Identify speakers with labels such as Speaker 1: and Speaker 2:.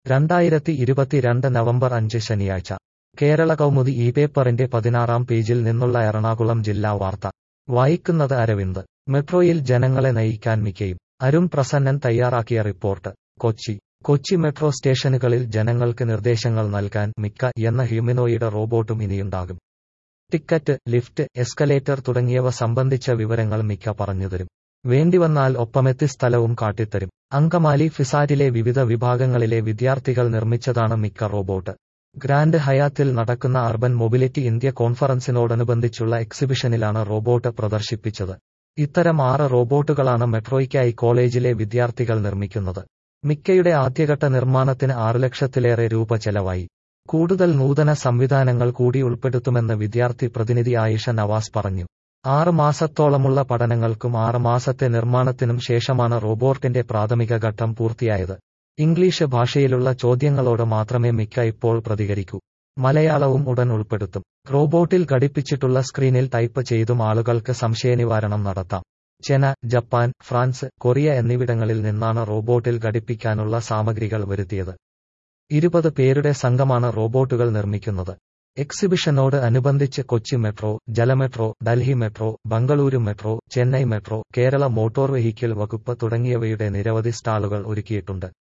Speaker 1: രണ്ടായിരത്തി ഇരുപത്തിരണ്ട് നവംബർ അഞ്ച് ശനിയാഴ്ച കേരള കൗമുദി ഈ പേപ്പറിന്റെ പതിനാറാം പേജിൽ നിന്നുള്ള എറണാകുളം ജില്ലാ വാർത്ത വായിക്കുന്നത് അരവിന്ദ് മെട്രോയിൽ ജനങ്ങളെ നയിക്കാൻ മിക്കയും അരുൺ പ്രസന്നൻ തയ്യാറാക്കിയ റിപ്പോർട്ട് കൊച്ചി കൊച്ചി മെട്രോ സ്റ്റേഷനുകളിൽ ജനങ്ങൾക്ക് നിർദ്ദേശങ്ങൾ നൽകാൻ മിക്ക എന്ന ഹ്യൂമനോയിഡ് റോബോട്ടും ഇനിയുണ്ടാകും ടിക്കറ്റ് ലിഫ്റ്റ് എസ്കലേറ്റർ തുടങ്ങിയവ സംബന്ധിച്ച വിവരങ്ങൾ മിക്ക പറഞ്ഞുതരും വേണ്ടിവന്നാൽ ഒപ്പമെത്തി സ്ഥലവും കാട്ടിത്തരും അങ്കമാലി ഫിസാറ്റിലെ വിവിധ വിഭാഗങ്ങളിലെ വിദ്യാർത്ഥികൾ നിർമ്മിച്ചതാണ് മിക്ക റോബോട്ട് ഗ്രാൻഡ് ഹയാത്തിൽ നടക്കുന്ന അർബൻ മൊബിലിറ്റി ഇന്ത്യ കോൺഫറൻസിനോടനുബന്ധിച്ചുള്ള എക്സിബിഷനിലാണ് റോബോട്ട് പ്രദർശിപ്പിച്ചത് ഇത്തരം ആറ് റോബോട്ടുകളാണ് മെട്രോയ്ക്കായി കോളേജിലെ വിദ്യാർത്ഥികൾ നിർമ്മിക്കുന്നത് മിക്കയുടെ ആദ്യഘട്ട നിർമ്മാണത്തിന് ആറ് ലക്ഷത്തിലേറെ രൂപ ചെലവായി കൂടുതൽ നൂതന സംവിധാനങ്ങൾ കൂടി ഉൾപ്പെടുത്തുമെന്ന് വിദ്യാർത്ഥി പ്രതിനിധി ആയിഷ നവാസ് പറഞ്ഞു ആറ് മാസത്തോളമുള്ള പഠനങ്ങൾക്കും ആറ് മാസത്തെ നിർമ്മാണത്തിനും ശേഷമാണ് റോബോട്ടിന്റെ പ്രാഥമിക ഘട്ടം പൂർത്തിയായത് ഇംഗ്ലീഷ് ഭാഷയിലുള്ള ചോദ്യങ്ങളോട് മാത്രമേ മിക്ക ഇപ്പോൾ പ്രതികരിക്കൂ മലയാളവും ഉടൻ ഉൾപ്പെടുത്തും റോബോട്ടിൽ ഘടിപ്പിച്ചിട്ടുള്ള സ്ക്രീനിൽ ടൈപ്പ് ചെയ്തും ആളുകൾക്ക് സംശയനിവാരണം നടത്താം ചെന ജപ്പാൻ ഫ്രാൻസ് കൊറിയ എന്നിവിടങ്ങളിൽ നിന്നാണ് റോബോട്ടിൽ ഘടിപ്പിക്കാനുള്ള സാമഗ്രികൾ വരുത്തിയത് ഇരുപത് പേരുടെ സംഘമാണ് റോബോട്ടുകൾ നിർമ്മിക്കുന്നത് എക്സിബിഷനോട് അനുബന്ധിച്ച് കൊച്ചി മെട്രോ ജലമെട്രോ Delhi metro Bengaluru metro Chennai metro Kerala motor vehicle വകുപ്പ് തുടങ്ങിയവയുടെ നിരവധി സ്റ്റാളുകൾ ഒരുക്കിയിട്ടുണ്ട്